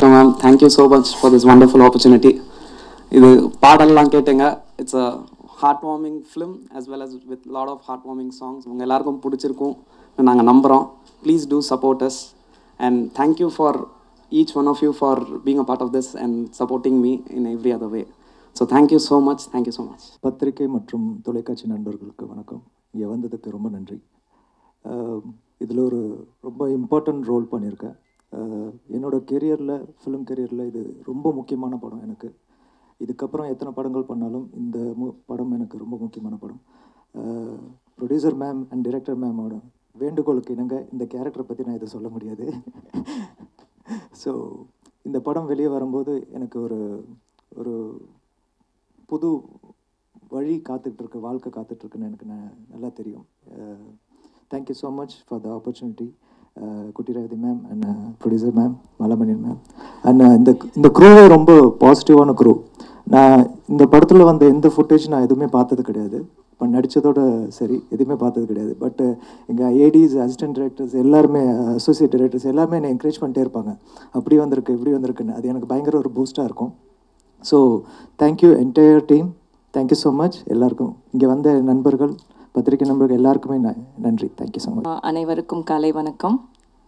வணக்கம் ma'am thank you so much for this wonderful opportunity இது பாடல்லாம் கேட்டுங்க it's a heartwarming film as well as with lot of heartwarming songs உங்கள் எல்லாருக்கும் பிடிச்சிருக்கும் நாங்கள் நம்புகிறோம் please do support us and thank you for each one of you for being a part of this and supporting me in every other way so thank you so much thank you so much பத்திரிகை மற்றும் தொலைக்காட்சி நண்பர்களுக்கு வணக்கம் இங்கே வந்ததுக்கு ரொம்ப நன்றி இதில் ஒரு ரொம்ப இம்பார்ட்டன்ட் ரோல் பண்ணியிருக்கேன் அஹ் என்னோட கெரியரில் ஃபிலிம் கெரியரில் இது ரொம்ப முக்கியமான படம் எனக்கு இதுக்கப்புறம் எத்தனை படங்கள் பண்ணாலும் இந்த மு படம் எனக்கு ரொம்ப முக்கியமான படம் ப்ரொடியூசர் மேம் அண்ட் டிரெக்டர் மேமோட வேண்டுகோளுக்கு இணங்க இந்த கேரக்டரை பற்றி நான் இதை சொல்ல முடியாது ஸோ இந்த படம் வெளியே வரும்போது எனக்கு ஒரு ஒரு புது வழி காத்துட்ருக்கு வாழ்க்கை காத்துட்ருக்குன்னு எனக்கு ந- நல்லா தெரியும் thank you so much for the opportunity Kutty Revathi ma'am and producer ma'am Malamaniyan ma'am and இந்த இந்த க்ரூவே ரொம்ப பாசிட்டிவான க்ரூ நான் இந்த படத்தில் வந்த எந்த ஃபுட்டேஜ் நான் எதுவுமே பார்த்தது கிடையாது இப்போ நடித்ததோட சரி எதுவுமே பார்த்தது கிடையாது பட் எங்கள் ஏடிஸ் அசிஸ்டன்ட் டைரக்டர்ஸ் எல்லாருமே அசோசியேட் டைரக்டர்ஸ் எல்லாருமே என்னை என்கரேஜ் பண்ணிட்டே இருப்பாங்க அப்படி வந்திருக்கு இப்படி வந்திருக்குன்னு அது எனக்கு பயங்கர ஒரு பூஸ்ட்டாக இருக்கும் so thank you entire team thank you so much எல்லாருக்கும் இங்கே வந்த நண்பர்கள் பத்திரிகை நண்பர்கள் எல்லாருக்குமே ந- நன்றி தேங்க்யூ ஸோ மச் அனைவருக்கும் காலை வணக்கம்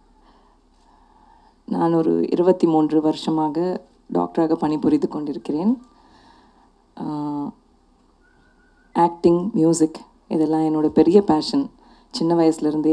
நான் ஒரு இருபத்தி மூன்று வருஷமாக டாக்டராக பணிபுரிந்து கொண்டிருக்கிறேன் ஆக்டிங் மியூசிக் இதெல்லாம் என்னோட பெரிய பேஷன் சின்ன வயசுலேருந்தே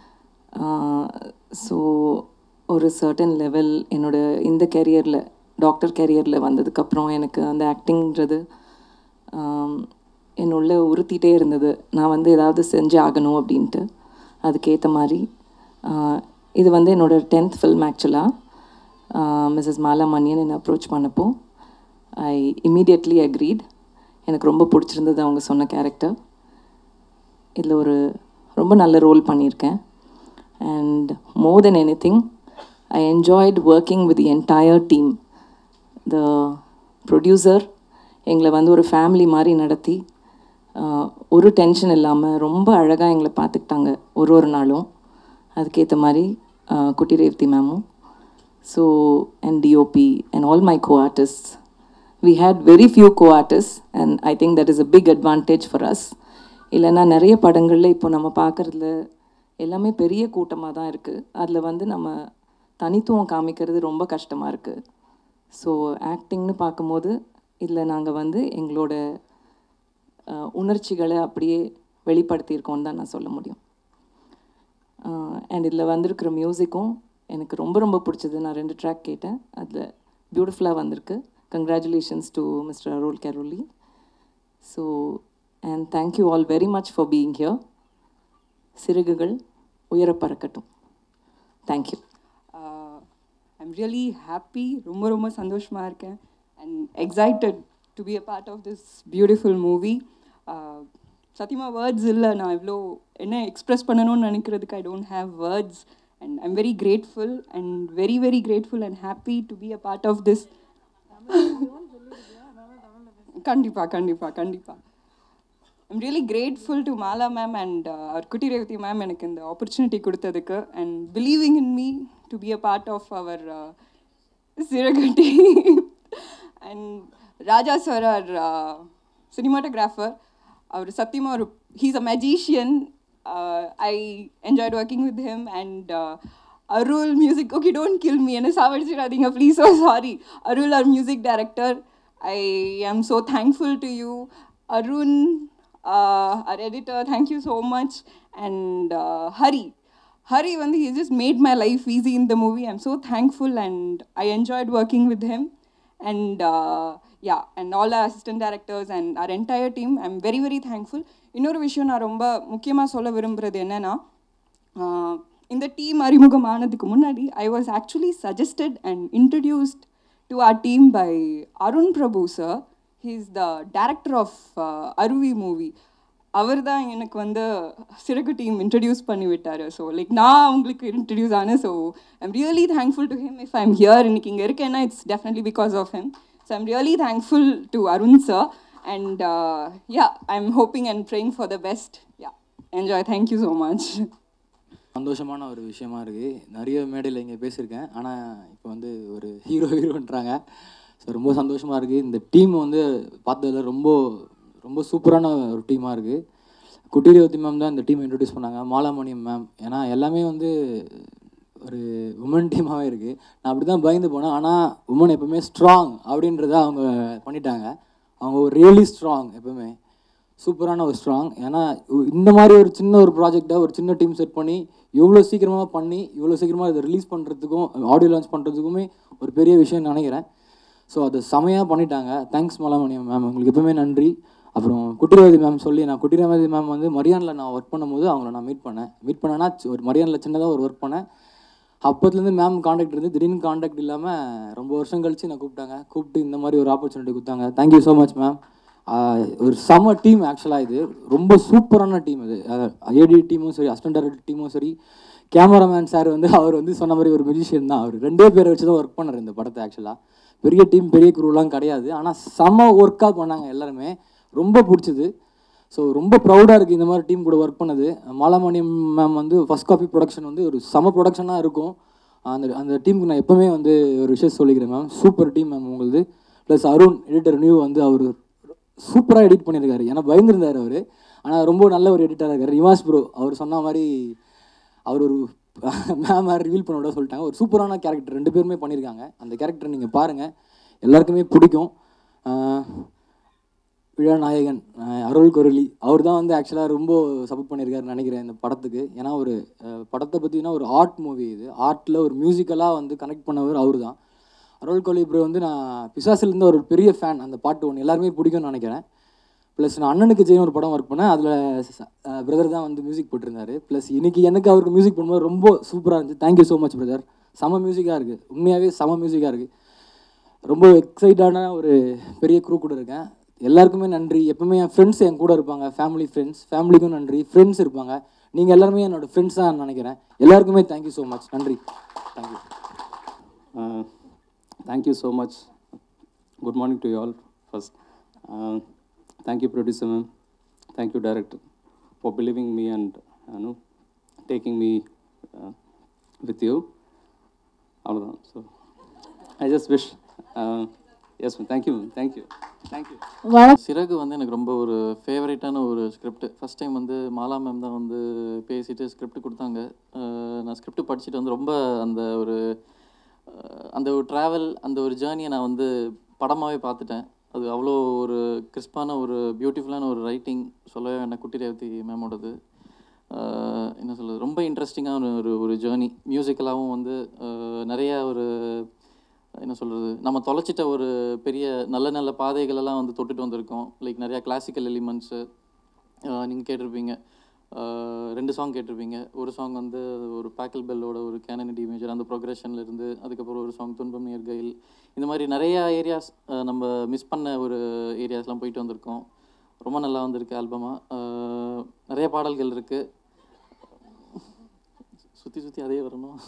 ஸோ ஒரு சர்டன் லெவல் என்னோட இந்த கேரியரில் டாக்டர் கேரியரில் வந்ததுக்கப்புறம் எனக்கு அந்த ஆக்டிங்கிறது என்னுள்ள உறுத்திட்டே இருந்தது நான் வந்து ஏதாவது செஞ்சு ஆகணும் அப்படின்ட்டு அதுக்கேற்ற மாதிரி ஆஹ், இது வந்து என்னோட டென்த் ஃபில்ம் ஆக்சுவலாக மிஸ்ஸஸ் மாலா மணியன் என்னை அப்ரோச் பண்ணப்போ ஐ இமீடியட்லி அக்ரீட் எனக்கு ரொம்ப பிடிச்சிருந்தது அவங்க சொன்ன கேரக்டர் இதில் ஒரு ரொம்ப நல்ல ரோல் பண்ணியிருக்கேன் and more than anything I enjoyed working with the entire team the producer எங்களை வந்து ஒரு ஃபேமிலி மாதிரி நடத்தி ஆஹ், ஒரு டென்ஷன் இல்லாமல் ரொம்ப அழகாக எங்களை பார்த்துக்கிட்டாங்க ஒரு ஒரு நாளும் அதுக்கேற்ற மாதிரி ஆஹ், குட்டி ரேவதி மேமும் so and DOP and all my co artist we had very few co-artists and I think that is a big advantage for us இல்லைன்னா நிறைய படங்களில் இப்போ நம்ம பார்க்குறதுல எல்லாமே பெரிய கூட்டமாக தான் இருக்குது அதில் வந்து நம்ம தனித்துவம் காமிக்கிறது ரொம்ப கஷ்டமாக இருக்குது ஸோ ஆக்டிங்னு பார்க்கும்போது இதில் நாங்கள் வந்து எங்களோட அஹ், உணர்ச்சிகளை அப்படியே வெளிப்படுத்தியிருக்கோம்னு தான் நான் சொல்ல முடியும் அண்ட் இதில் வந்திருக்கிற மியூசிக்கும் எனக்கு ரொம்ப ரொம்ப பிடிச்சது நான் ரெண்டு ட்ராக் கேட்டேன் அதில் பியூட்டிஃபுல்லாக வந்திருக்கு congratulations to Mr Arul Karoli so and thank you all very much for being here சிறகுகள் உயர பறக்கட்டும் தேங்க்யூ ஐம் ரியலி ஹாப்பி ரொம்ப ரொம்ப சந்தோஷமாக இருக்கேன் and excited to be a part of this beautiful movie சத்தியமாக வேர்ட்ஸ் இல்லை நான் இவ்வளோ என்ன எக்ஸ்ப்ரெஸ் பண்ணணும்னு நினைக்கிறதுக்கு I don't have words and I'm very grateful and very very grateful and happy to be a part of this கண்டிப்பாக கண்டிப்பாக கண்டிப்பாக I'm really grateful to Mala ma'am and our Kutty Revathi ma'am எனக்கு இந்த ஆப்பர்ச்சுனிட்டி கொடுத்ததுக்கு and believing in me to be a part of our சிறகட்டி and Raja sir our cinematographer அவர் சத்தியமாக ஒரு he's a magician I enjoyed working with him and Arul music okay don't kill me என்ன சாவடிச்சிடாதீங்க please oh sorry Arul our music director I am so thankful to you Arun uh, our editor, thank you so much. And uh, Hari. Hari, வந்து he just made my life easy in the movie. I'm so thankful and I enjoyed working with him. And uh, yeah, and all our assistant directors and our entire team, I'm very, very thankful. இன்னொரு விஷயம் நான் ரொம்ப முக்கியமாக சொல்ல விரும்புகிறது என்னன்னா ஆஹ், இந்த team அறிமுகமானதுக்கு முன்னாடி I was actually suggested and introduced to our team by Arun Prabhu sir he's the director of Aruvi movie அவர் தான் எனக்கு வந்து சிறகு டீம் இன்ட்ரடியூஸ் பண்ணி விட்டார் ஸோ லைக் நான் அவங்களுக்கு இன்ட்ரடியூஸ் ஆனேன் so I'm really thankful to him if I'm here இன்னைக்கு இங்கே இருக்கேன்னா it's definitely because of him so I'm really thankful to Arun sir and yeah I'm hoping and praying for the best yeah enjoy thank you so much சந்தோஷமான ஒரு விஷயமா இருக்குது நிறைய மேடையில் இங்கே பேசியிருக்கேன் ஆனால் இப்போ வந்து ஒரு ஹீரோ ஹீரோன்றாங்க ஸோ ரொம்ப சந்தோஷமாக இருக்குது இந்த டீம் வந்து பார்த்ததுல ரொம்ப ரொம்ப சூப்பரான ஒரு டீமாக இருக்குது குட்டிரேவதி மேம் தான் இந்த டீம் இன்ட்ரடியூஸ் பண்ணாங்க மாலாமணியம் மேம் ஏன்னா எல்லாமே வந்து ஒரு உமன் டீமாகவே இருக்குது நான் அப்படி தான் பயந்து போனேன் ஆனால் உமன் எப்பவுமே ஸ்ட்ராங் அப்படின்றத அவங்க பண்ணிட்டாங்க அவங்க ஒரு ரியலி ஸ்ட்ராங் எப்பவுமே சூப்பரான ஒரு ஸ்ட்ராங் ஏன்னா உ- இந்த மாதிரி ஒரு சின்ன ஒரு ப்ராஜெக்டை ஒரு சின்ன டீம் செட் பண்ணி இவ்வளோ சீக்கிரமாக பண்ணி இவ்வளோ சீக்கிரமாக இதை ரிலீஸ் பண்ணுறதுக்கும் ஆடியோ லான்ச் பண்ணுறதுக்குமே ஒரு பெரிய விஷயம் நினைக்கிறேன் ஸோ அதை செமையாக பண்ணிட்டாங்க தேங்க்ஸ் மலாமணியம் மேம் உங்களுக்கு எப்பவுமே நன்றி அப்புறம் குட்டிரவதி மேம் சொல்லி நான் குட்டிரவதி மேம் வந்து மரியானில் நான் ஒர்க் பண்ணும்போது அவங்கள நான் மீட் பண்ணேன் மீட் பண்ணேன்னா சி- ஒரு மரியானில் சின்னதாக ஒரு ஒர்க் பண்ணேன் அப்போத்துலேருந்து மேம் காண்டாக்ட் இருந்து திடீர்னு காண்டாக்ட் இல்லாமல் ரொம்ப வருஷம் கழிச்சு நான் கூப்பிட்டாங்க கூப்பிட்டு இந்த மாதிரி ஒரு ஆப்பர்ச்சுனிட்டி கொடுத்தாங்க தேங்க்யூ ஸோ மச் மேம் ஒரு செம டீம் ஆக்சுவலாக இது ரொம்ப சூப்பரான டீம் இது ஏடி டீமும் சரி அசிஸ்டன்ட் டைரக்டர் டீமும் சரி கேமராமேன் சார் வந்து அவர் வந்து சொன்ன மாதிரி ஒரு மியூசிஷியன் தான் அவர் ரெண்டே பேரை வச்சு தான் ஒர்க் பண்ணார் இந்த படத்தை ஆக்சுவலாக பெரிய டீம் பெரிய குரூலாம் கிடையாது ஆனால் செம ஒர்க்காக பண்ணாங்க எல்லாருமே ரொம்ப பிடிச்சது ஸோ ரொம்ப ப்ரௌடாக இருக்குது இந்த மாதிரி டீம் கூட ஒர்க் பண்ணது மாலாமணியம் மேம் வந்து ஃபஸ்ட் காப்பி ப்ரொடக்ஷன் வந்து ஒரு செம ப்ரொடக்ஷனாக இருக்கும் அந்த அந்த டீமுக்கு நான் எப்போவுமே வந்து ஒரு விஷயம் சொல்லிக்கிறேன் மேம் சூப்பர் டீம் மேம் உங்களுது ப்ளஸ் அருண் எடிட்டர் நியூ வந்து அவர் சூப்பராக எடிட் பண்ணியிருக்காரு ஏன்னா பயந்துருந்தார் அவர் ஆனால் ரொம்ப நல்ல ஒரு எடிட்டராக இருக்கார் நிவாஸ் ப்ரோ அவர் சொன்ன மாதிரி அவர் ஒரு மேம் ரிவீல் பண்ண விட சொல்லிட்டாங்க ஒரு சூப்பரான கேரக்டர் ரெண்டு பேருமே பண்ணியிருக்காங்க அந்த கேரக்டர் நீங்கள் பாருங்கள் எல்லாருக்குமே பிடிக்கும் ஆஹ் விழாநாயகன் அஹ் அருள் கொரலி அவர் தான் வந்து ஆக்சுவலாக ரொம்ப சப்போர்ட் பண்ணியிருக்காருன்னு நினைக்கிறேன் இந்த படத்துக்கு ஏன்னா ஒரு அஹ், படத்தை பற்றினா ஒரு ஆர்ட் மூவி இது ஆர்ட்டில் ஒரு மியூசிக்கலாக வந்து கனெக்ட் பண்ணவர் அவர் தான் அருள் கொரலி ப்ரோ வந்து நான் பிசாசிலேருந்து ஒரு பெரிய ஃபேன் அந்த பாட்டு ஒன்று எல்லாருமே பிடிக்கும்னு நினைக்கிறேன் ப்ளஸ் நான் அண்ணனுக்கு ஜெயின் ஒரு படம் ஒர்க் பண்ணேன் அதில் பிரதர் தான் வந்து மியூசிக் போட்டிருந்தாரு ப்ளஸ் இன்னைக்கு எனக்கு அவருக்கு மியூசிக் பண்ணும்போது ரொம்ப சூப்பராக இருந்துச்சு தேங்க்யூ ஸோ மச் பிரதர் செம மியூசிக்காக இருக்குது உண்மையாகவே செம மியூசிக்காக இருக்குது ரொம்ப எக்ஸைட்டான ஒரு பெரிய குரூப் கூட இருக்கேன் எல்லாருக்குமே நன்றி எப்பவுமே என் ஃப்ரெண்ட்ஸ் என் கூட இருப்பாங்க ஃபேமிலி ஃப்ரெண்ட்ஸ் ஃபேமிலிக்கும் நன்றி ஃப்ரெண்ட்ஸ் இருப்பாங்க நீங்கள் எல்லாருமே என்னோட ஃப்ரெண்ட்ஸ் தான் நினைக்கிறேன் எல்லாருக்குமே தேங்க்யூ ஸோ மச் நன்றி thank you Uh, thank you so much. Good morning to you all first. Uh, thank you, producer ma'am. Thank you, director, for believing me and you know taking me uh, with you. அவ்வளோதான் so I just wish yes ma'am thank you ma'am thank you thank you சிறகு வந்து எனக்கு ரொம்ப ஒரு ஃபேவரட்டான ஒரு script first time வந்து Mala ma'am தான் வந்து பேசிட்டு ஸ்கிரிப்ட் கொடுத்தாங்க அஹ் நான் ஸ்கிரிப்ட் படிச்சுட்டு வந்து ரொம்ப அந்த ஒரு அஹ் அந்த ஒரு ட்ராவல் அந்த ஒரு ஜேர்னியை நான் வந்து படமாகவே பார்த்துட்டேன் அது அவ்வளோ ஒரு கிறிஸ்பான ஒரு பியூட்டிஃபுல்லான ஒரு ரைட்டிங் சொல்லவே வேண்டாம் குட்டி ரேவதி மேமோடது அஹ் என்ன சொல்கிறது ரொம்ப இன்ட்ரெஸ்டிங்கான ஒரு ஒரு ஜேர்னி மியூசிக்கலாகவும் வந்து அஹ் நிறைய ஒரு என்ன சொல்கிறது நம்ம தொலைச்சிட்ட ஒரு பெரிய நல்ல நல்ல பாதைகளெல்லாம் வந்து தொட்டுட்டு வந்திருக்கோம் லைக் நிறையா கிளாசிக்கல் எலிமெண்ட்ஸு நீங்கள் கேட்டிருப்பீங்க அஹ் ரெண்டு சாங் கேட்டிருப்பீங்க ஒரு சாங் வந்து ஒரு பேக்கல் பெல்லோட ஒரு கேனனிடி மேஜர் அந்த progressionல இருந்து அதுக்கப்புறம் ஒரு சாங் துன்பம் நேர்கையில் இந்த மாதிரி நிறையா ஏரியாஸ் நம்ம மிஸ் பண்ண ஒரு ஏரியாஸ்லாம் போயிட்டு வந்திருக்கோம் ரொம்ப நல்லா வந்திருக்கு ஆல்பமாக நிறைய பாடல்கள் இருக்குது சுற்றி சுற்றி அதே வரணும்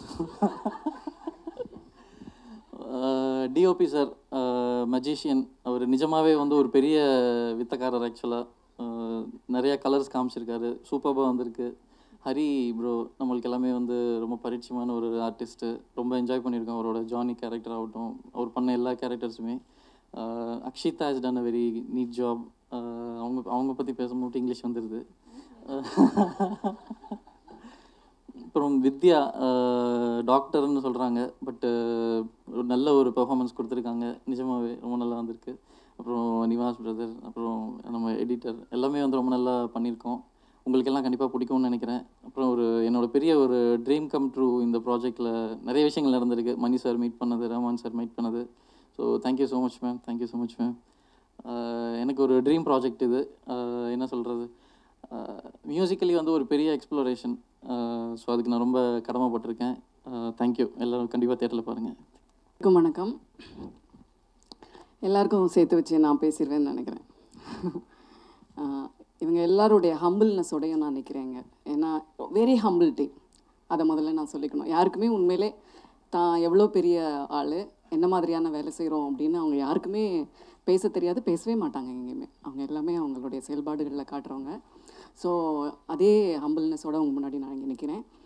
டிஓபி சார் மஜிஷியன் அவர் நிஜமாவே வந்து ஒரு பெரிய வித்தக்காரர் ஆக்சுவலாக நிறைய கலர்ஸ் காமிச்சிருக்காரு சூப்பராக வந்திருக்கு ஹரி ப்ரோ நம்மளுக்கு எல்லாமே வந்து ரொம்ப பரிச்சயமான ஒரு ஆர்டிஸ்ட்டு ரொம்ப என்ஜாய் பண்ணியிருக்கோம் அவரோட ஜானி கேரக்டர் ஆகட்டும் அவர் பண்ண எல்லா கேரக்டர்ஸுமே Akshita has done a very neat job அவங்க அவங்க பற்றி பேசும்போது இங்கிலீஷ் வந்துடுது அப்புறம் வித்யா டாக்டர்னு சொல்கிறாங்க பட்டு ஒரு நல்ல ஒரு பெர்ஃபார்மன்ஸ் கொடுத்துருக்காங்க நிஜமாவே ரொம்ப நல்லா வந்திருக்கு அப்புறம் நிவாஸ் பிரதர் அப்புறம் நம்ம எடிட்டர் எல்லாமே வந்து ரொம்ப நல்லா பண்ணியிருக்கோம் உங்களுக்கெல்லாம் கண்டிப்பாக பிடிக்கும்னு நினைக்கிறேன் அப்புறம் ஒரு என்னோட பெரிய ஒரு ட்ரீம் கம் ட்ரூ இந்த ப்ராஜெக்டில் நிறைய விஷயங்கள் நடந்திருக்கு மணி சார் மீட் பண்ணது ரஹ்மான் சார் மீட் பண்ணது so thank you so much ma'am thank you so much ma'am எனக்கு ஒரு ட்ரீம் ப்ராஜெக்ட் இது ஆஹ் என்ன சொல்கிறது மியூசிக்கலி வந்து ஒரு பெரிய எக்ஸ்ப்ளோரேஷன் ஸோ அதுக்கு நான் ரொம்ப கடமைப்பட்டிருக்கேன் தேங்க்யூ எல்லோரும் கண்டிப்பாக தேட்டரில் பாருங்கள் எல்லாருக்கும் வணக்கம் எல்லாருக்கும் சேர்த்து வச்சு நான் பேசிடுவேன்னு நினைக்கிறேன் ஆஹ் இவங்க எல்லாருடைய ஹம்பிள்னஸோடையும் நான் நிற்கிறேங்க ஏன்னா வெரி ஹம்பிள் டீம் அதை முதல்ல நான் சொல்லிக்கணும் யாருக்குமே உண்மையிலே தான் எவ்வளோ பெரிய ஆள் என்ன மாதிரியான வேலை செய்கிறோம் அப்படின்னு அவங்க யாருக்குமே பேச தெரியாது பேசவே மாட்டாங்க எங்கேயுமே அவங்க எல்லாமே அவங்களுடைய செயல்பாடுகளில் காட்டுறவங்க ஸோ அதே ஹம்பிள்னஸோட அவங்க முன்னாடி நான் இங்கே நிற்கிறேன்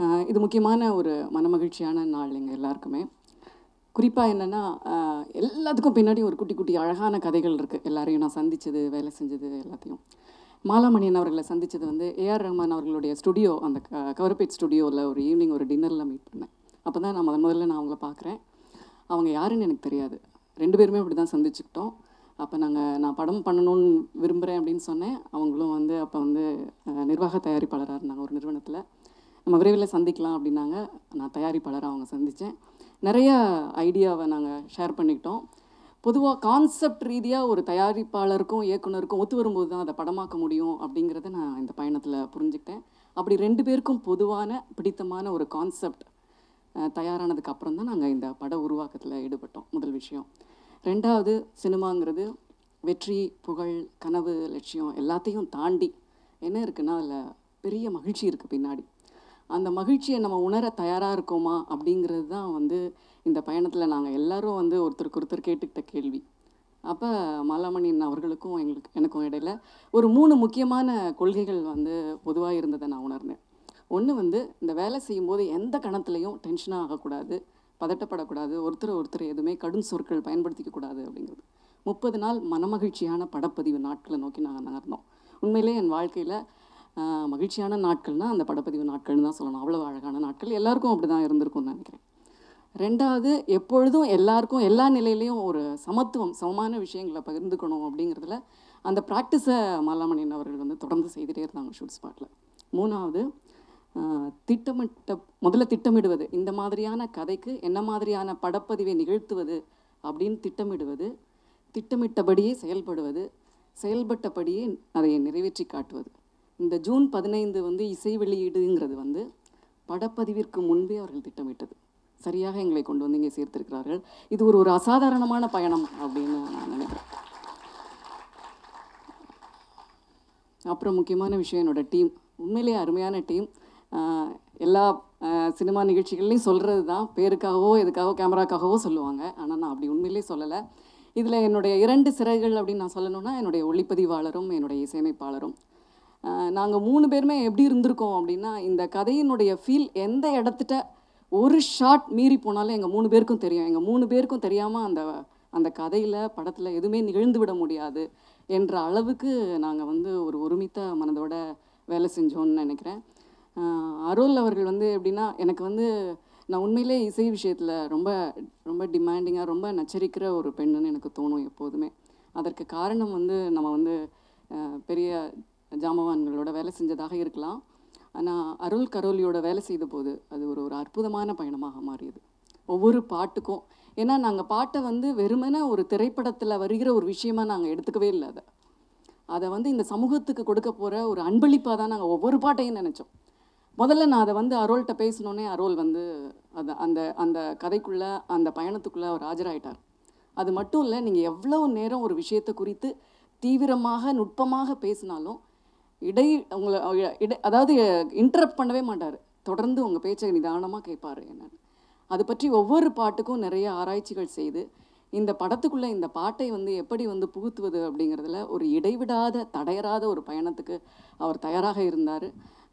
ஆஹ் இது முக்கியமான ஒரு மனமகிழ்ச்சியான நாள் எங்கள் எல்லாருக்குமே குறிப்பாக என்னென்னா எல்லாத்துக்கும் பின்னாடி ஒரு குட்டி குட்டி அழகான கதைகள் இருக்குது எல்லாரையும் நான் சந்திச்சது வேலை செஞ்சது எல்லாத்தையும் மாலாமணியன் அவர்களை சந்திச்சது வந்து ஏஆர் ரஹ்மான் அவர்களுடைய ஸ்டுடியோ அந்த க- கவர்பேட் ஸ்டுடியோவில் ஒரு ஈவினிங் ஒரு டின்னரில் மீட் பண்ணேன் அப்போ தான் நான் முதல் முதல்ல நான் அவங்கள பார்க்குறேன் அவங்க யாருன்னு எனக்கு தெரியாது ரெண்டு பேருமே அப்படி தான் சந்திச்சுக்கிட்டோம் அப்போ நாங்கள் நான் படம் பண்ணணும்னு விரும்புகிறேன் அப்படின்னு சொன்னேன் அவங்களும் வந்து அப்போ வந்து அஹ், நிர்வாக தயாரிப்பாளராக இருந்தாங்க ஒரு நிறுவனத்தில் நம்ம விரைவில் சந்திக்கலாம் அப்படின்னாங்க நான் தயாரிப்பாளராக அவங்க சந்தித்தேன் நிறைய ஐடியாவை நாங்கள் ஷேர் பண்ணிக்கிட்டோம் பொதுவாக கான்செப்ட் ரீதியாக ஒரு தயாரிப்பாளருக்கும் இயக்குனருக்கும் ஒத்து வரும்போது தான் அதை படமாக்க முடியும் அப்படிங்கிறத நான் இந்த பயணத்தில் புரிஞ்சுக்கிட்டேன் அப்படி ரெண்டு பேருக்கும் பொதுவான பிடித்தமான ஒரு கான்செப்ட் தயாரானதுக்கு அப்புறம் தான் நாங்கள் இந்த பட உருவாக்கத்தில் ஈடுபட்டோம் முதல் விஷயம் ரெண்டாவது சினிமாங்கிறது வெற்றி புகழ் கனவு லட்சியம் எல்லாத்தையும் தாண்டி என்ன இருக்குன்னா அதில் பெரிய மகிழ்ச்சி இருக்குது பின்னாடி அந்த மகிழ்ச்சியை நம்ம உணர தயாராக இருக்கோமா அப்படிங்கிறது தான் வந்து இந்த பயணத்தில் நாங்கள் எல்லாரும் வந்து ஒருத்தருக்கு ஒருத்தர் கேட்டுக்கிட்ட கேள்வி அப்போ மாலாமணியன் அவர்களுக்கும் எங்களுக்கு எனக்கும் இடையில ஒரு மூணு முக்கியமான கொள்கைகள் வந்து பொதுவாக இருந்ததை நான் உணர்ந்தேன் ஒன்று வந்து இந்த வேலை செய்யும்போது எந்த கணத்துலையும் டென்ஷனாக ஆகக்கூடாது பதட்டப்படக்கூடாது ஒருத்தர் ஒருத்தர் எதுவுமே கடும் சொற்கள் பயன்படுத்திக்க கூடாது அப்படிங்கிறது முப்பது நாள் மனமகிழ்ச்சியான படப்பதிவு நாட்களை நோக்கி நாங்கள் நகர்ந்தோம் உண்மையிலே என் வாழ்க்கையில் மகிழ்ச்சியான நாட்கள்னா அந்த படப்பதிவு நாட்கள்னு தான் சொல்லணும் அவ்வளோ அழகான நாட்கள் எல்லாருக்கும் அப்படி தான் இருந்திருக்கும்னு நினைக்கிறேன் ரெண்டாவது எப்பொழுதும் எல்லாருக்கும் எல்லா நிலையிலையும் ஒரு சமத்துவம் சமமான விஷயங்களை பகிர்ந்துக்கணும் அப்படிங்கிறதுல அந்த ப்ராக்டிஸை மாலாமணியன் அவர்கள் வந்து தொடர்ந்து செய்துட்டே இருந்தாங்க ஷூட் ஸ்பாட்டில் மூணாவது ஆஹ், திட்டமிட்ட முதல்ல திட்டமிடுவது இந்த மாதிரியான கதைக்கு என்ன மாதிரியான படப்பதிவை நிகழ்த்துவது அப்படின்னு திட்டமிடுவது திட்டமிட்டபடியே செயல்படுவது செயல்பட்டபடியே அதை நிறைவேற்றி காட்டுவது இந்த ஜூன் பதினைந்து வந்து இசை வெளியீடுங்கிறது வந்து படப்பதிவிற்கு முன்பே அவர்கள் திட்டமிட்டது சரியாக எங்களை கொண்டு வந்து இங்கே சேர்த்திருக்கிறார்கள் இது ஒரு ஒரு அசாதாரணமான பயணம் அப்படின்னு நான் நினைக்கிறேன் அப்புறம் முக்கியமான விஷயம் என்னோட டீம் உண்மையிலேயே அருமையான டீம் எல்லா ஆஹ், சினிமா நிகழ்ச்சிகள்லையும் சொல்கிறது தான் பேருக்காகவோ எதுக்காகவோ கேமராக்காகவோ சொல்லுவாங்க ஆனால் நான் அப்படி உண்மையிலேயே சொல்லலை இதில் என்னுடைய இரண்டு சிறைகள் அப்படின்னு நான் சொல்லணும்னா என்னுடைய ஒளிப்பதிவாளரும் என்னுடைய இசையமைப்பாளரும் நாங்கள் மூணு பேருமே எப்படி இருந்திருக்கோம் அப்படின்னா இந்த கதையினுடைய ஃபீல் எந்த இடத்துட்ட ஒரு ஷாட் மீறி போனாலும் எங்கள் மூணு பேருக்கும் தெரியும் எங்கள் மூணு பேருக்கும் தெரியாமல் அந்த அந்த கதையில் படத்தில் எதுவுமே நிகழ்ந்து விட முடியாது என்ற அளவுக்கு நாங்கள் வந்து ஒரு ஒருமித்த மனதோட வேலை செஞ்சோம்னு நினைக்கிறேன் ஆஹ் அருள் அவர்கள் வந்து எப்படின்னா எனக்கு வந்து நான் உண்மையிலே இசை விஷயத்தில் ரொம்ப ரொம்ப டிமாண்டிங்காக ரொம்ப நச்சரிக்கிற ஒரு பெண்ணுன்னு எனக்கு தோணும் எப்போதுமே அதற்கு காரணம் வந்து நம்ம வந்து ஆஹ் பெரிய ஜாமவான்களோட வேலை செஞ்சதாக இருக்கலாம் ஆனால் அருள் கரோலியோட வேலை செய்த போது அது ஒரு ஒரு அற்புதமான பயணமாக மாறியது ஒவ்வொரு பாட்டுக்கும் ஏன்னா நாங்கள் பாட்டை வந்து வெறுமனே ஒரு திரைப்படத்தில் வருகிற ஒரு விஷயமா நாங்கள் எடுத்துக்கவே இல்லை அதை அதை வந்து இந்த சமூகத்துக்கு கொடுக்க போகிற ஒரு அன்பளிப்பாக தான் நாங்கள் ஒவ்வொரு பாட்டையும் நினச்சோம் முதல்ல நான் அதை வந்து அரோல்கிட்ட பேசினோன்னே அரோல் வந்து அது அந்த அந்த கதைக்குள்ளே அந்த பயணத்துக்குள்ளே அவர் ஆஜராயிட்டார் அது மட்டும் இல்லை நீங்கள் எவ்வளோ நேரம் ஒரு விஷயத்தை குறித்து தீவிரமாக நுட்பமாக பேசினாலும் இடை உங்களை இடை அதாவது இன்டரப்ட் பண்ணவே மாட்டார் தொடர்ந்து உங்கள் பேச்சை நிதானமாக கேட்பார் என்னன்னு அது பற்றி ஒவ்வொரு பாட்டுக்கும் நிறைய ஆராய்ச்சிகள் செய்து இந்த படத்துக்குள்ளே இந்த பாட்டை வந்து எப்படி வந்து புகுத்துவது அப்படிங்கிறதுல ஒரு இடைவிடாத தடையறாத ஒரு பயணத்துக்கு அவர் தயாராக இருந்தார்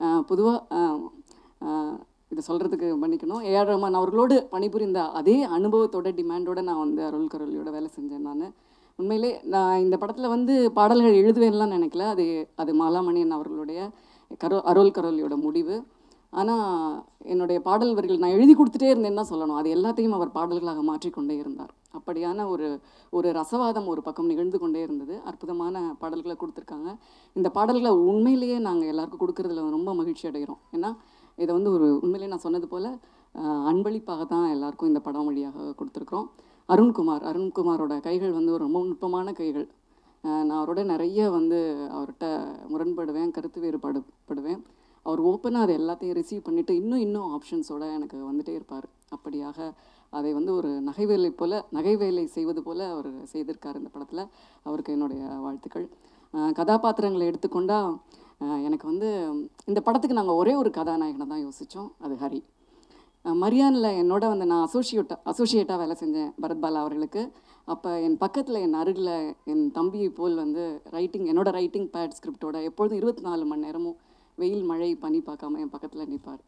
பொதுவாக இதை சொல்கிறதுக்கு மன்னிக்கணும் ஏஆர் ரஹ்மான் அவர்களோடு பணிபுரிந்த அதே அனுபவத்தோட டிமாண்டோட நான் வந்து அருள் கருளியோட வேலை செஞ்சேன் நான் உண்மையிலே நான் இந்த படத்தில் வந்து பாடல்கள் எழுதுவேன்லாம் நினைக்கல அது அது மாலாமணியன் அவர்களுடைய கரோ அருள் கரோலியோட முடிவு ஆனால் என்னுடைய பாடல் வரிகள் நான் எழுதி கொடுத்துட்டே இருந்தேன்னு தான் சொல்லணும் அது எல்லாத்தையும் அவர் பாடல்களாக மாற்றிக்கொண்டே இருந்தார் அப்படியான ஒரு ஒரு ரசவாதம் ஒரு பக்கம் நிகழ்ந்து கொண்டே இருந்தது அற்புதமான பாடல்களை கொடுத்துருக்காங்க இந்த பாடல்களை உண்மையிலேயே நாங்கள் எல்லாருக்கும் கொடுக்கறதுல ரொம்ப மகிழ்ச்சி அடைகிறோம் ஏன்னா இதை வந்து ஒரு உண்மையிலேயே நான் சொன்னது போல் அஹ், அன்பளிப்பாக தான் எல்லாருக்கும் இந்த படம் வழியாக கொடுத்துருக்குறோம் அருண்குமார் அருண்குமாரோட கைகள் வந்து ஒரு ரொம்ப நுட்பமான கைகள் அஹ், நான் அவரோட நிறைய வந்து அவர்கிட்ட முரண்படுவேன் கருத்து வேறுபாடு படுவேன் அவர் ஓப்பனாக அதை எல்லாத்தையும் ரிசீவ் பண்ணிவிட்டு இன்னும் இன்னும் ஆப்ஷன்ஸோட எனக்கு வந்துட்டே இருப்பார் அப்படியாக அதை வந்து ஒரு நகைவேலை போல் நகைவேலை செய்வது போல் அவர் செய்திருக்கார் இந்த படத்தில் அவருக்கு என்னுடைய வாழ்த்துக்கள் அஹ் கதாபாத்திரங்களை எடுத்துக்கொண்டா அஹ் எனக்கு வந்து இந்த படத்துக்கு நாங்கள் ஒரே ஒரு கதாநாயகனை தான் யோசித்தோம் அது ஹரி மரியானில் என்னோட வந்து நான் அசோசியேட்டா அசோசியேட்டாக வேலை செஞ்சேன் பரத்பாலா அவர்களுக்கு அப்போ என் பக்கத்தில் என் அருகில் என் தம்பியை போல் வந்து ரைட்டிங் என்னோட ரைட்டிங் பேட் ஸ்கிரிப்டோட எப்பொழுதும் இருபத்தி நாலு மணி நேரமும் வெயில் மழை பனி பார்க்காம என் பக்கத்தில் நிற்பார்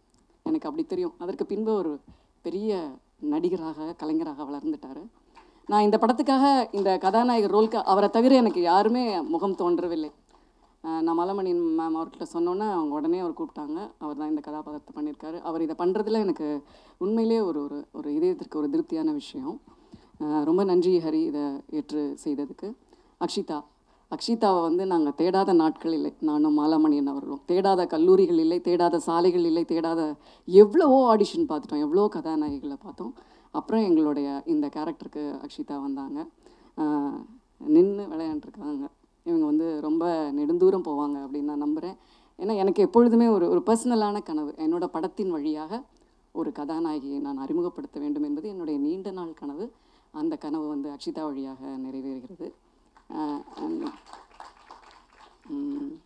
எனக்கு அப்படி தெரியும் அதற்கு பின்பு ஒரு பெரிய நடிகராக கலைஞராக வளர்ந்துட்டார் நான் இந்த படத்துக்காக இந்த கதாநாயகர் ரோலுக்கு அவரை தவிர எனக்கு யாருமே முகம் தோன்றவில்லை அஹ் நான் மலமணி மேம் அவர்கிட்ட சொன்னோன்னே அவங்க உடனே அவர் கூப்பிட்டாங்க அவர் தான் இந்த கதாபாத்திரத்தை பண்ணியிருக்காரு அவர் இதை பண்ணுறதுல எனக்கு உண்மையிலேயே ஒரு ஒரு ஒரு இதயத்திற்கு ஒரு திருப்தியான விஷயம் அஹ் ரொம்ப நன்றி ஹரி இதை ஏற்று செய்ததுக்கு அக்ஷிதா அக்ஷிதாவை வந்து நாங்கள் தேடாத நாட்கள் இல்லை நானும் மாலாமணியன் அவர்களும் தேடாத கல்லூரிகள் இல்லை தேடாத சாலைகள் இல்லை தேடாத எவ்வளவோ ஆடிஷன் பார்த்துட்டோம் எவ்வளோ கதாநாயகிகளை பார்த்தோம் அப்புறம் எங்களுடைய இந்த கேரக்டருக்கு அக்ஷிதா வந்தாங்க நின்று விளையாண்டுருக்காங்க இவங்க வந்து ரொம்ப நெடுந்தூரம் போவாங்க அப்படின்னு நான் நம்புகிறேன் ஏன்னா எனக்கு எப்பொழுதுமே ஒரு ஒரு பர்சனலான கனவு என்னோட படத்தின் வழியாக ஒரு கதாநாயகியை நான் அறிமுகப்படுத்த வேண்டும் என்பது என்னுடைய நீண்ட நாள் கனவு அந்த கனவு வந்து அக்ஷிதா வழியாக நிறைவேறுகிறது ஆஹ் and, ம்,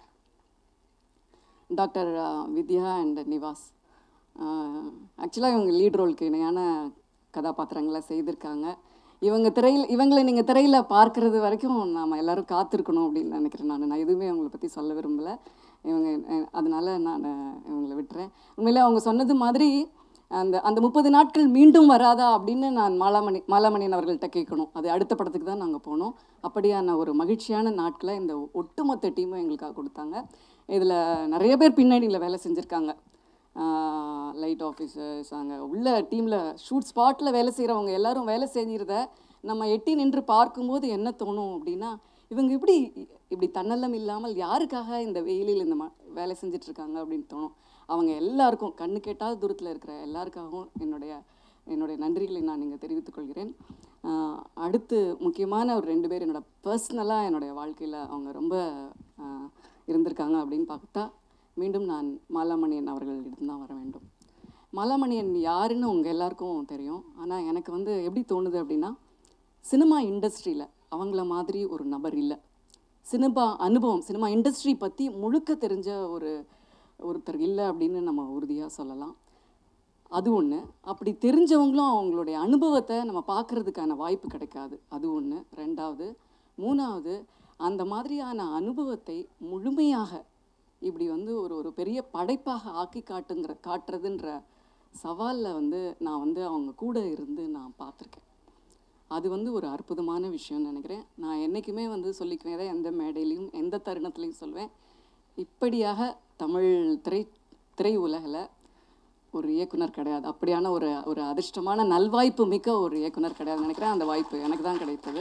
டாக்டர் வித்யா அண்ட் நிவாஸ் ஆக்சுவலாக இவங்க லீட் ரோலுக்கு இணையான கதாபாத்திரங்களை செய்திருக்காங்க இவங்க திரையில் இவங்களை நீங்கள் திரையில் பார்க்கறது வரைக்கும் நாம் எல்லாரும் காத்திருக்கணும் அப்படின்னு நினைக்கிறேன் நான் நான் எதுவுமே அவங்கள பற்றி சொல்ல விரும்பலை இவங்க அஹ், அதனால நான் இவங்களை விட்டுறேன் உண்மையிலே அவங்க சொன்னது மாதிரி அந்த அந்த முப்பது நாட்கள் மீண்டும் வராதா அப்படின்னு நான் மாலாமணி மாலாமணியன் அவர்கள்ட்ட கேட்கணும் அது அடுத்த படத்துக்கு தான் நாங்கள் போனோம் அப்படியான ஒரு மகிழ்ச்சியான நாட்களை இந்த ஒட்டுமொத்த டீமும் எங்களுக்காக கொடுத்தாங்க இதில் நிறைய பேர் பின்னணியில் வேலை செஞ்சுருக்காங்க லைட் ஆஃபீஸர்ஸ் அங்கே உள்ள டீமில் ஷூட் ஸ்பாட்டில் வேலை செய்கிறவங்க எல்லாரும் வேலை செஞ்சிருத நம்ம எட்டி நின்று பார்க்கும்போது என்ன தோணும் அப்படின்னா இவங்க இப்படி இப்படி தன்னலம் இல்லாமல் யாருக்காக இந்த வெயிலில் இந்த ம வேலை செஞ்சுட்டு இருக்காங்க அப்படின்னு தோணும் அவங்க எல்லாருக்கும் கண்ணு கேட்டால் தூரத்தில் இருக்கிற எல்லாருக்காகவும் என்னுடைய என்னுடைய நன்றிகளை நான் இங்கே தெரிவித்துக் கொள்கிறேன் ஆஹ் அடுத்து முக்கியமான ஒரு ரெண்டு பேர் என்னோட பர்சனலாக என்னுடைய வாழ்க்கையில் அவங்க ரொம்ப ஆஹ் இருந்திருக்காங்க அப்படின்னு பார்த்தா மீண்டும் நான் மாலாமணியன் அவர்களிடம் தான் வர வேண்டும் மாலாமணியன் யாருன்னு உங்கள் எல்லாருக்கும் தெரியும் ஆனால் எனக்கு வந்து எப்படி தோணுது அப்படின்னா சினிமா இண்டஸ்ட்ரியில் அவங்கள மாதிரி ஒரு நபர் இல்லை சினிமா அனுபவம் சினிமா இண்டஸ்ட்ரி பற்றி முழுக்க தெரிஞ்ச ஒரு ஒருத்தர் இல்லை அப்படின்னு நம்ம உறுதியாக சொல்லலாம் அது ஒன்று அப்படி தெரிஞ்சவங்களும் அவங்களுடைய அனுபவத்தை நம்ம பார்க்கறதுக்கான வாய்ப்பு கிடைக்காது அது ஒன்று ரெண்டாவது மூணாவது அந்த மாதிரியான அனுபவத்தை முழுமையாக இப்படி வந்து ஒரு ஒரு பெரிய படைப்பாக ஆக்கி காட்டுங்கிற காட்டுறதுன்ற சவாலில் வந்து நான் வந்து அவங்க கூட இருந்து நான் பார்த்துருக்கேன் அது வந்து ஒரு அற்புதமான விஷயம்னு நினைக்கிறேன் நான் என்றைக்குமே வந்து சொல்லிக்குவேன் தான் எந்த மேடையிலையும் எந்த தருணத்துலையும் சொல்வேன் இப்படியாக தமிழ் திரை திரை உலகில் ஒரு இயக்குனர் கிடையாது அப்படியான ஒரு ஒரு அதிர்ஷ்டமான நல்வாய்ப்பு மிக்க ஒரு இயக்குனர் கிடையாது நினைக்கிறேன் அந்த வாய்ப்பு எனக்கு தான் கிடைத்தது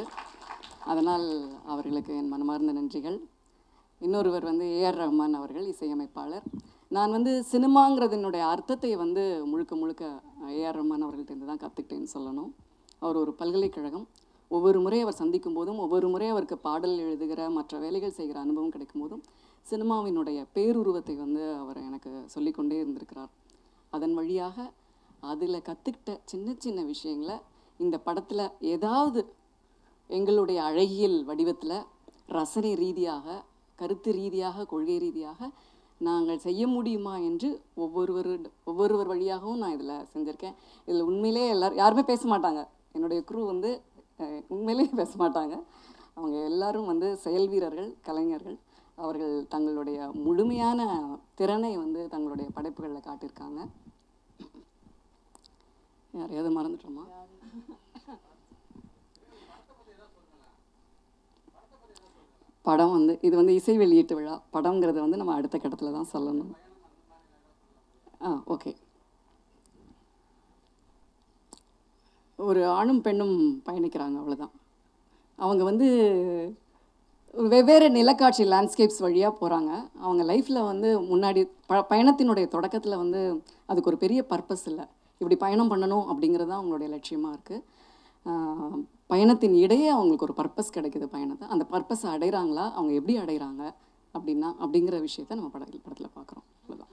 அதனால் அவர்களுக்கு என் மனமார்ந்த நன்றிகள் இன்னொருவர் வந்து ஏஆர் ரஹ்மான் அவர்கள் இசையமைப்பாளர் நான் வந்து சினிமாங்கிறதுனுடைய அர்த்தத்தை வந்து முழுக்க முழுக்க ஏஆர் ரஹ்மான் அவர்கள்ட்ட தான் கற்றுக்கிட்டேன்னு சொல்லணும் அவர் ஒரு பல்கலைக்கழகம் ஒவ்வொரு முறை அவர் சந்திக்கும் போதும் ஒவ்வொரு முறை அவருக்கு பாடல் எழுதுகிற மற்ற வேலைகள் செய்கிற அனுபவம் கிடைக்கும் போதும் சினிமாவினுடைய பேருருவத்தை வந்து அவர் எனக்கு சொல்லிக்கொண்டே இருந்திருக்கிறார் அதன் வழியாக அதில் கற்றுக்கிட்ட சின்ன சின்ன விஷயங்களை இந்த படத்தில் ஏதாவது எங்களுடைய அழகியல் வடிவத்தில் ரசனை ரீதியாக கருத்து ரீதியாக கொள்கை ரீதியாக நாங்கள் செய்ய முடியுமா என்று ஒவ்வொருவர் ஒவ்வொருவர் வழியாகவும் நான் இதில் செஞ்சுருக்கேன் இதில் உண்மையிலே எல்லாரும் யாருமே பேச மாட்டாங்க என்னுடைய குரூ வந்து அஹ், உண்மையிலே பேச மாட்டாங்க அவங்க எல்லாரும் வந்து செயல் வீரர்கள் கலைஞர்கள் அவர்கள் தங்களுடைய முழுமையான திறனை வந்து தங்களுடைய படைப்புகளில் காட்டியிருக்காங்க யாரையாவது மறந்துட்டோமா படம் வந்து இது வந்து இசை வெளியீட்டு விழா படம்ங்கிறத வந்து நம்ம அடுத்த கட்டத்தில் தான் சொல்லணும் ஆ ஓகே ஒரு ஆணும் பெண்ணும் பயணிக்கிறாங்க அவ்வளோதான் அவங்க வந்து ஒரு வெவ்வேறு நிலக்காட்சி லேண்ட்ஸ்கேப்ஸ் வழியாக போகிறாங்க அவங்க லைஃப்பில் வந்து முன்னாடி ப பயணத்தினுடைய தொடக்கத்தில் வந்து அதுக்கு ஒரு பெரிய பர்பஸ் இல்லை இப்படி பயணம் பண்ணணும் அப்படிங்கிறது தான் அவங்களுடைய லட்சியமாக இருக்குது பயணத்தின் இடையே அவங்களுக்கு ஒரு பர்பஸ் கிடைக்குது பயணத்தை அந்த பர்பஸை அடைகிறாங்களா அவங்க எப்படி அடைகிறாங்க அப்படின்னா அப்படிங்கிற விஷயத்த நம்ம பட படத்தில் பார்க்குறோம் அவ்வளோதான்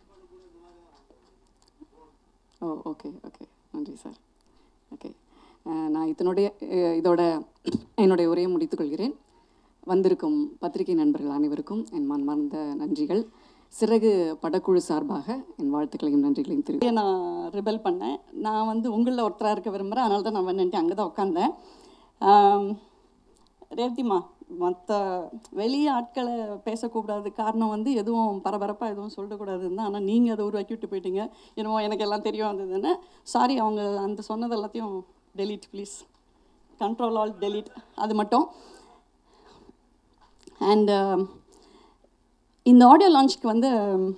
ஓ ஓகே ஓகே நன்றி சார் ஓகே நான் இதனுடைய அஹ், இதோட என்னுடைய உரையை முடித்துக்கொள்கிறேன் வந்திருக்கும் பத்திரிகை நண்பர்கள் அனைவருக்கும் என் மனமார்ந்த நன்றிகள் சிறகு படக்குழு சார்பாக என் வாழ்த்துக்களையும் நன்றிகளையும் தெரிவி நான் ரிபல் பண்ணேன் நான் வந்து உங்களில் ஒருத்தராக இருக்க விரும்புகிறேன் அதனால தான் நான் வந்துட்டு அங்கே தான் உட்காந்தேன் ஆம், ரேவதிம்மா மற்ற வெளி ஆட்களை பேசக்கூடாது காரணம் வந்து எதுவும் பரபரப்பாக எதுவும் சொல்லக்கூடாதுன்னு தான் ஆனால் நீங்கள் அதை உருவாக்கி விட்டு போயிட்டீங்க என்னமோ எனக்கு எல்லாம் தெரியும் வந்ததுன்னு சாரி அவங்க அந்த சொன்னது எல்லாத்தையும் delete please control all delete அது மட்டும் அண்ட் இந்த ஆடியோ லான்ச்சுக்கு வந்து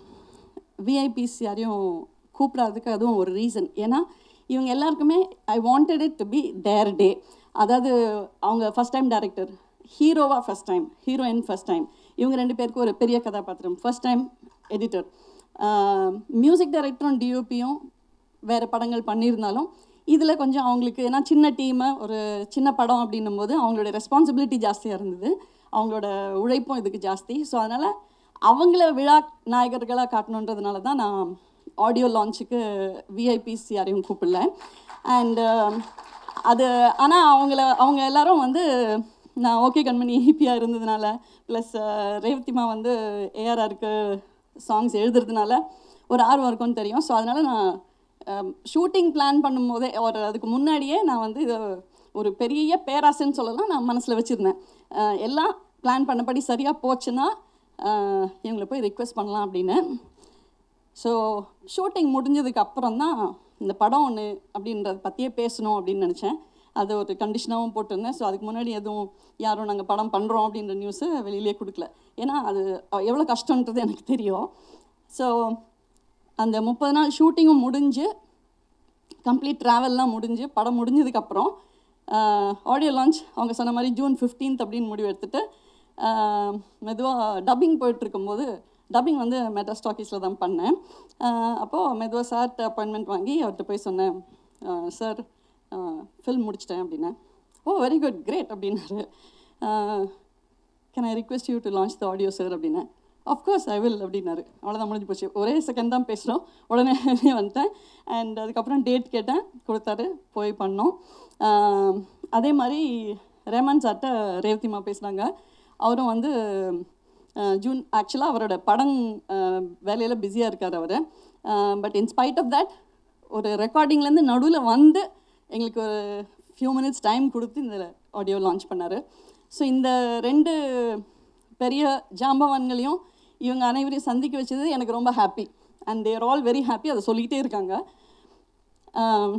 விஐபிஸ் யாரையும் கூப்பிடாததுக்கு அதுவும் ஒரு ரீசன் ஏன்னா இவங்க எல்லாருக்குமே I wanted it to be their day அதாவது அவங்க ஃபஸ்ட் டைம் டேரக்டர் ஹீரோவாக first time heroine first time இவங்க ரெண்டு பேருக்கும் ஒரு பெரிய கதாபாத்திரம் ஃபஸ்ட் டைம் எடிட்டர் மியூசிக் டைரக்டரும் டிஓபியும் வேறு படங்கள் பண்ணியிருந்தாலும் இதில் கொஞ்சம் அவங்களுக்கு ஏன்னா சின்ன டீமு ஒரு சின்ன படம் அப்படின்னும் போது அவங்களோட ரெஸ்பான்சிபிலிட்டி ஜாஸ்தியாக இருந்தது அவங்களோட உழைப்பும் இதுக்கு ஜாஸ்தி ஸோ அதனால் அவங்கள விழா நாயகர்களாக காட்டணுன்றதுனால தான் நான் ஆடியோ லான்ச்சுக்கு விஐபிஸ் யாரையும் கூப்பிடல அண்ட் அது ஆனால் அவங்கள அவங்க எல்லாரும் வந்து நான் ஓகே கண்மணி ஹிப்பியாக இருந்ததுனால ப்ளஸ் ரேவதிமா வந்து ஏஆர்ஆருக்கு சாங்ஸ் எழுதுறதுனால ஒரு ஆர்வம் இருக்கும்னு தெரியும் ஸோ அதனால் நான் ஷூட்டிங் பிளான் பண்ணும்போதே ஒரு அதுக்கு முன்னாடியே நான் வந்து இதை ஒரு பெரிய பேராசைன்னு சொல்லலாம் நான் மனசில் வச்சுருந்தேன் அஹ் எல்லாம் பிளான் பண்ணபடி சரியாக போச்சுன்னா அஹ் இவங்களை போய் ரிக்வெஸ்ட் பண்ணலாம் அப்படின்னு ஸோ ஷூட்டிங் முடிஞ்சதுக்கு அப்புறம் தான் இந்த படம் ஒன்று அப்படின்றத பற்றியே பேசணும் அப்படின்னு நினச்சேன் அது ஒரு கண்டிஷனாகவும் போட்டிருந்தேன் ஸோ அதுக்கு முன்னாடி எதுவும் யாரும் நாங்கள் படம் பண்ணுறோம் அப்படின்ற நியூஸு வெளியிலே கொடுக்கல ஏன்னா அது எவ்வளோ கஷ்டன்றது எனக்கு தெரியும் ஸோ அந்த முப்பது நாள் ஷூட்டிங்கும் முடிஞ்சு கம்ப்ளீட் ட்ராவல்லாம் முடிஞ்சு படம் முடிஞ்சதுக்கப்புறம் ஆடியோ லான்ச் அவங்க சொன்ன மாதிரி ஜூன் ஃபிஃப்டீன்த் அப்படின்னு முடிவு எடுத்துட்டு மெதுவாக டப்பிங் போயிட்டுருக்கும்போது டப்பிங் வந்து மெட்ரா ஸ்டாக்கீஸில் தான் பண்ணேன் அப்போது மெதுவாக சார்ட்ட அப்பாயின்மெண்ட் வாங்கி அவர்கிட்ட போய் சொன்னேன் சார் ஃபில்ம் முடிச்சிட்டேன் அப்படின்னேன் ஓ வெரி குட் கிரேட் அப்படின்னாரு can I request you to launch the audio sir அப்படின்னேன் அஃப்கோர்ஸ் ஐ வில் அப்படின்னாரு அவ்வளோதான் முடிஞ்சு போச்சு ஒரே செகண்ட் தான் பேசுகிறோம் உடனே வந்துட்டேன் அண்ட் அதுக்கப்புறம் டேட் கேட்டேன் கொடுத்தாரு போய் பண்ணோம் ஆஹ் அதே மாதிரி ரேமன் சார்ட்ட ரேவதிமா பேசுனாங்க அவரும் வந்து ஆஹ் ஜூன் ஆக்சுவலாக அவரோட படம் வேலையில் பிஸியாக இருக்கார் அவர் பட் இன்ஸ்பைட் ஆஃப் தட் ஒரு ரெக்கார்டிங்லேருந்து நடுவில் வந்து எங்களுக்கு ஒரு ஃபியூ மினிட்ஸ் டைம் கொடுத்து இந்த ஆடியோ லான்ச் பண்ணார் ஸோ இந்த ரெண்டு பெரிய ஜாம்பவான்களையும் இவங்க அனைவரையும் சந்திக்க வச்சது எனக்கு ரொம்ப happy and they're all very happy அதை சொல்லிக்கிட்டே இருக்காங்க ஆம்,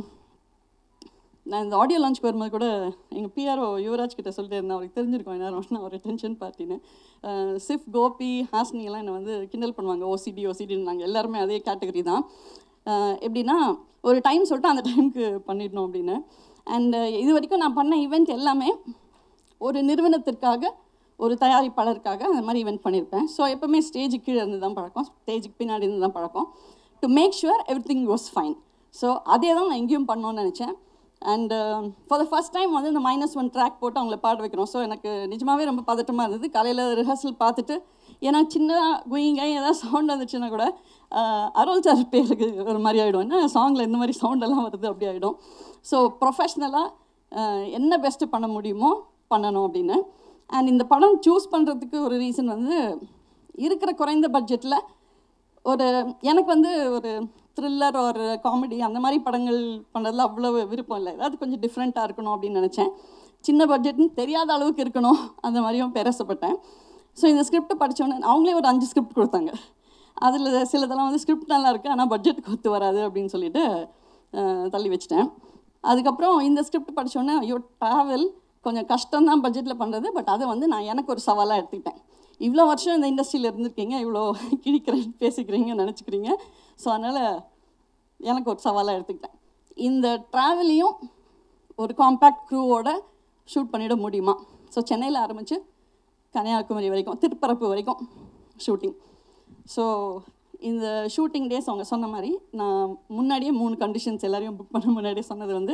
நான் இந்த ஆடியோ லான்ச் வரும்போது கூட எங்கள் பிஆர்ஓ யுவராஜ் கிட்ட சொல்லிட்டு இருந்தேன் அவருக்கு தெரிஞ்சிருக்கோம் என்ன நான் ஒரு டென்ஷன் பார்ட்டின்னு சிஃப் கோபி ஹாஸ்னி எல்லாம் என்னை வந்து கிண்டல் பண்ணுவாங்க ஓசிடி ஓசிடின்னு நாங்கள் எல்லாருமே அதே கேட்டகரி தான் அஹ் எப்படின்னா ஒரு டைம் சொல்லிட்டு அந்த டைமுக்கு பண்ணிடணும் அப்படின்னு அண்ட் இது வரைக்கும் நான் பண்ண ஈவெண்ட் எல்லாமே ஒரு நிறுவனத்திற்காக ஒரு தயாரிப்பாளருக்காக அந்த மாதிரி ஈவெண்ட் பண்ணியிருப்பேன் ஸோ எப்போவுமே ஸ்டேஜுக்கு கீழே இருந்து தான் பழக்கம் ஸ்டேஜுக்கு பின்னாடி இருந்து தான் பழக்கம் to make sure everything was fine so அதே தான் நான் எங்கேயும் பண்ணணும்னு நினச்சேன் and for the first time வந்து இந்த மைனஸ் ஒன் ட்ராக் போட்டு அவங்கள பாட வைக்கிறோம் ஸோ எனக்கு நிஜமாவே ரொம்ப பதட்டமாக இருந்தது காலையில் ரிஹர்சல் பார்த்துட்டு ஏன்னா சின்ன குயிங்க ஏதாவது சவுண்ட் வந்துச்சுன்னா கூட ஆஹ், அருள் சார் பேருக்கு ஒரு மாதிரி ஆகிடும் என்ன சாங்கில் இந்த மாதிரி சவுண்டெல்லாம் வருது அப்படி ஆகிடும் ஸோ ப்ரொஃபஷ்னலாக என்ன பெஸ்ட்டு பண்ண முடியுமோ பண்ணணும் அப்படின்னு அண்ட் இந்த படம் சூஸ் பண்ணுறதுக்கு ஒரு ரீசன் வந்து இருக்கிற குறைந்த பட்ஜெட்டில் ஒரு எனக்கு வந்து ஒரு த்ரில்லர் ஒரு காமெடி அந்த மாதிரி படங்கள் பண்ணுறதுல அவ்வளோ விருப்பம் இல்லை ஏதாவது கொஞ்சம் டிஃப்ரெண்ட்டாக இருக்கணும் அப்படின்னு நினச்சேன் சின்ன பட்ஜெட்னு தெரியாத அளவுக்கு இருக்கணும் அந்த மாதிரியும் பேரசப்பட்டேன் ஸோ இந்த ஸ்கிரிப்ட் படித்தோன்னே அவங்களே ஒரு அஞ்சு ஸ்கிரிப்ட் கொடுத்தாங்க அதில் சிலதெல்லாம் வந்து ஸ்கிரிப்ட் நல்லா இருக்குது ஆனால் பட்ஜெட்டுக்கு ஒத்து வராது அப்படின்னு சொல்லிட்டு அஹ், தள்ளி வச்சிட்டேன் அதுக்கப்புறம் இந்த ஸ்கிரிப்ட் படித்தோன்னே ஐயோ ட்ராவல் கொஞ்சம் கஷ்டம்தான் பட்ஜெட்டில் பண்ணுறது பட் அதை வந்து நான் எனக்கு ஒரு சவாலாக எடுத்துக்கிட்டேன் இவ்வளோ வருஷம் இந்த இண்டஸ்ட்ரியில் இருந்திருக்கீங்க இவ்வளோ கிழிக்கிறேன் பேசிக்கிறீங்க நினச்சிக்கிறீங்க ஸோ அதனால் எனக்கு ஒரு சவாலாக எடுத்துக்கிட்டேன் இந்த ட்ராவலையும் ஒரு காம்பேக்ட் க்ரூவோட ஷூட் பண்ணிட முடியுமா ஸோ சென்னையில் ஆரம்பித்து கன்னியாகுமரி வரைக்கும் திருப்பரப்பு வரைக்கும் ஷூட்டிங் ஸோ இந்த ஷூட்டிங் டேஸ் அவங்க சொன்ன மாதிரி நான் முன்னாடியே மூணு கண்டிஷன்ஸ் எல்லாரையும் புக் பண்ண முன்னாடியே சொன்னது வந்து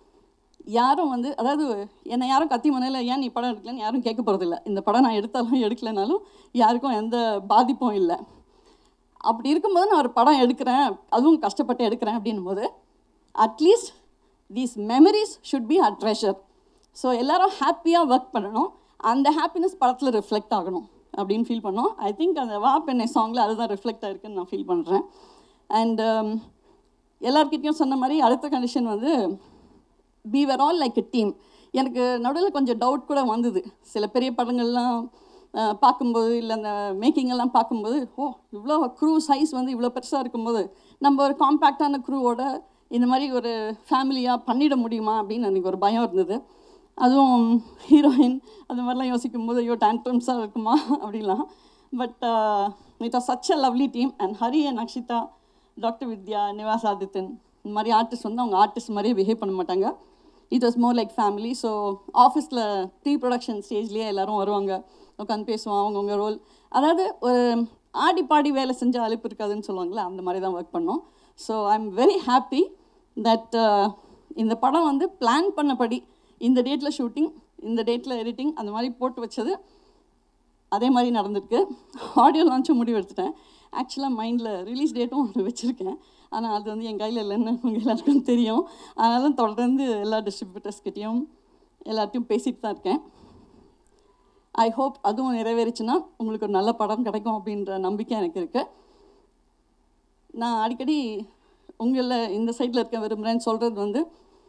யாரும் வந்து அதாவது என்னை யாரும் கத்தி முனையில் ஏன் நீ படம் எடுக்கலன்னு யாரும் கேட்க போகிறதில்ல இந்த படம் நான் எடுத்தாலும் எடுக்கலைனாலும் யாருக்கும் எந்த பாதிப்பும் இல்லை அப்படி இருக்கும்போது நான் ஒரு படம் எடுக்கிறேன் அதுவும் கஷ்டப்பட்டு எடுக்கிறேன் அப்படின்னும் போது at least these memories should be a treasure so எல்லாரும் ஹாப்பியாக ஒர்க் பண்ணணும் அந்த ஹாப்பினஸ் படத்தில் ரிஃப்ளெக்ட் ஆகணும் அப்படின்னு ஃபீல் பண்ணோம் ஐ திங்க் அந்த வா பெண்ணை சாங்கில் அதுதான் ரிஃப்ளெக்ட் ஆயிருக்குன்னு நான் ஃபீல் பண்ணுறேன் அண்ட் எல்லார்கிட்டயும் சொன்ன மாதிரி அடுத்த கண்டிஷன் வந்து we were all like a team எனக்கு நடுவில் கொஞ்சம் டவுட் கூட வந்தது சில பெரிய படங்கள்லாம் அஹ், பார்க்கும்போது இல்லை அந்த மேக்கிங் எல்லாம் பார்க்கும்போது ஓ இவ்வளோ க்ரூ சைஸ் வந்து இவ்வளோ பெருசாக இருக்கும்போது நம்ம ஒரு காம்பேக்டான க்ரூவோட இந்த மாதிரி ஒரு ஃபேமிலியாக பண்ணிட முடியுமா அப்படின்னு எனக்கு ஒரு பயம் இருந்தது அதுவும் ஹீரோயின் அந்த மாதிரிலாம் யோசிக்கும்போது ஐயோ டேண்ட்ரம்ஸாக இருக்குமா அப்படிலாம் but it was such a lovely team and Hari and Akshita doctor Vidya Nivas Adithan இந்த மாதிரி ஆர்டிஸ்ட் வந்து அவங்க ஆர்டிஸ்ட் மாதிரியே பிஹேவ் பண்ண மாட்டாங்க it was more like family so ஆஃபீஸில் ப்ரீ ப்ரொடக்ஷன் ஸ்டேஜ்லேயே எல்லாரும் வருவாங்க உட்காந்து பேசுவோம் அவங்கவுங்க ரோல் அதாவது ஒரு ஆடி பாடி வேலை செஞ்ச அலுப்பு இருக்காதுன்னு சொல்லுவாங்களே அந்த மாதிரி தான் ஒர்க் பண்ணோம் so I am very happy that இந்த படம் வந்து பிளான் பண்ணபடி இந்த டேட்டில் ஷூட்டிங் இந்த டேட்டில் எடிட்டிங் அந்த மாதிரி போட்டு வச்சது அதே மாதிரி நடந்திருக்கு ஆடியோ லான்ச்சும் முடிவு எடுத்துட்டேன் ஆக்சுவலாக மைண்டில் ரிலீஸ் டேட்டும் ஒன்று வச்சுருக்கேன் ஆனால் அது வந்து என் கையில் இல்லைன்னு உங்கள் எல்லாருக்கும் தெரியும் அதனால தொடர்ந்து எல்லா டிஸ்ட்ரிபியூட்டர்ஸ்கிட்டையும் எல்லார்ட்டையும் பேசிட்டு தான் இருக்கேன் ஐ ஹோப் அதுவும் நிறைவேறிச்சுன்னா உங்களுக்கு ஒரு நல்ல படம் கிடைக்கும் அப்படின்ற நம்பிக்கை எனக்கு இருக்குது நான் அடிக்கடி உங்களில் இந்த சைடில் இருக்க விரும்புகிறேன்னு சொல்கிறது வந்து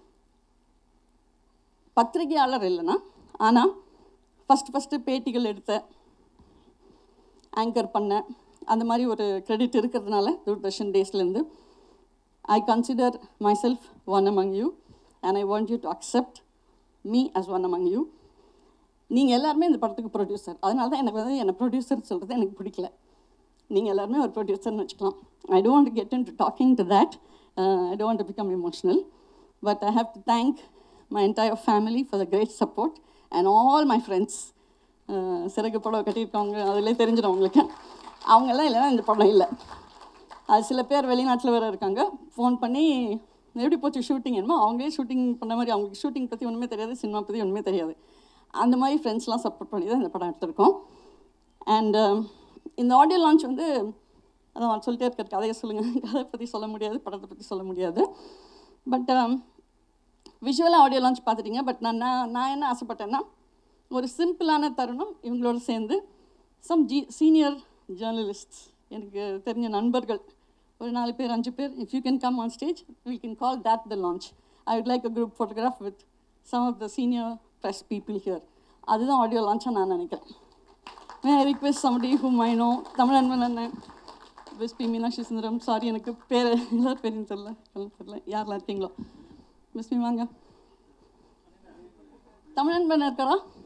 பத்திரிகையாளர் இல்லைன்னா ஆனால் ஃபஸ்ட்டு ஃபஸ்ட்டு பேட்டிகள் எடுத்த ஆங்கர் பண்ண அந்த மாதிரி ஒரு கிரெடிட் இருக்கிறதுனால தூர்தர்ஷன் டேஸ்லேருந்து I consider myself one among you and I want you to accept me as one among you நீங்கள் எல்லாருமே இந்த படத்துக்கு ப்ரொடியூசர் அதனால தான் எனக்கு வந்து என்னை ப்ரொடியூசர் சொல்கிறது எனக்கு பிடிக்கல நீங்கள் எல்லாருமே ஒரு ப்ரொடியூசர்னு வச்சுக்கலாம் I don't get into talking to that I don't become emotional but I have to thank my entire family for the great support and all my friends Siragu படம் கட்டியிருக்கவங்க அதிலே தெரிஞ்சிடும் உங்களுக்கு அவங்கெல்லாம் இல்லைன்னா இந்த படம் இல்லை அது சில பேர் வெளிநாட்டில் வேறு இருக்காங்க ஃபோன் பண்ணி எப்படி போச்சு ஷூட்டிங் என்னமோ அவங்களே ஷூட்டிங் பண்ண மாதிரி அவங்களுக்கு ஷூட்டிங் பற்றி ஒன்றுமே தெரியாது சினிமா பற்றி ஒன்றுமே தெரியாது அந்த மாதிரி ஃப்ரெண்ட்ஸ்லாம் சப்போர்ட் பண்ணி தான் இந்த படம் எடுத்திருக்கோம் அண்ட் இந்த ஆடியோ லான்ச் வந்து அதான் சொல்லிட்டே இருக்க கதையை சொல்லுங்கள் கதை பற்றி சொல்ல முடியாது படத்தை பற்றி சொல்ல முடியாது பட் விஷுவலாக ஆடியோ லான்ச் பார்த்துட்டீங்க பட் நான் நான் நான் என்ன ஆசைப்பட்டேன்னா ஒரு சிம்பிளான தருணம் இவங்களோட சேர்ந்து சம் ஜி சீனியர் ஜேர்னலிஸ்ட்ஸ் எனக்கு தெரிஞ்ச நண்பர்கள் ஒரு நாலு பேர் அஞ்சு பேர் if you can come on stage we can call that the launch I would like a group photograph with some of the senior press people here அதுதான் ஆடியோ லான்ச்சாக நான் நினைக்கிறேன் may I request somebody whom I know Tamil Anban அண்ணன் miss P Meenakshi Sundaram sorry எனக்கு பேர் எல்லாரும் பேரும் தெரில தெரில யாரெல்லாம் இருக்கீங்களோ மிஸ் மீ வாங்க தமிழ் அன்பன் இருக்காரா